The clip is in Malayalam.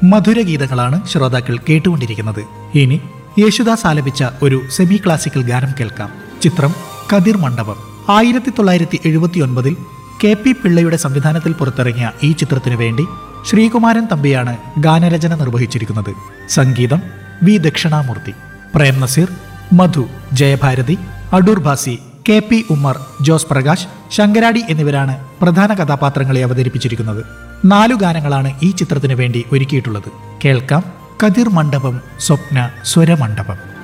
മധുരഗീതങ്ങളാണ് ശ്രോതാക്കൾ കേട്ടുകൊണ്ടിരിക്കുന്നത് ഇനി യേശുദാസ് ആലപിച്ച ഒരു സെമി ക്ലാസിക്കൽ ഗാനം കേൾക്കാം ചിത്രം കതിർ മണ്ഡപം ആയിരത്തി തൊള്ളായിരത്തി എഴുപത്തി ഒൻപതിൽ കെ പി പിള്ളയുടെ സംവിധാനത്തിൽ പുറത്തിറങ്ങിയ ഈ ചിത്രത്തിനു വേണ്ടി ശ്രീകുമാരൻ തമ്പിയാണ് ഗാനരചന നിർവഹിച്ചിരിക്കുന്നത് സംഗീതം V Dakshinamoorthy Prem Nazir Madhu Jayabharathi Adoor Bhasi K P Ummer Jose Prakash Sankaradi എന്നിവരാണ് പ്രധാന കഥാപാത്രങ്ങളെ അവതരിപ്പിച്ചിരിക്കുന്നത് നാലു ഗാനങ്ങളാണ് ഈ ചിത്രത്തിനു വേണ്ടി ഒരുക്കിയിട്ടുള്ളത് കേൾക്കാം കതിർ മണ്ഡപം സ്വപ്ന സ്വരമണ്ഡപം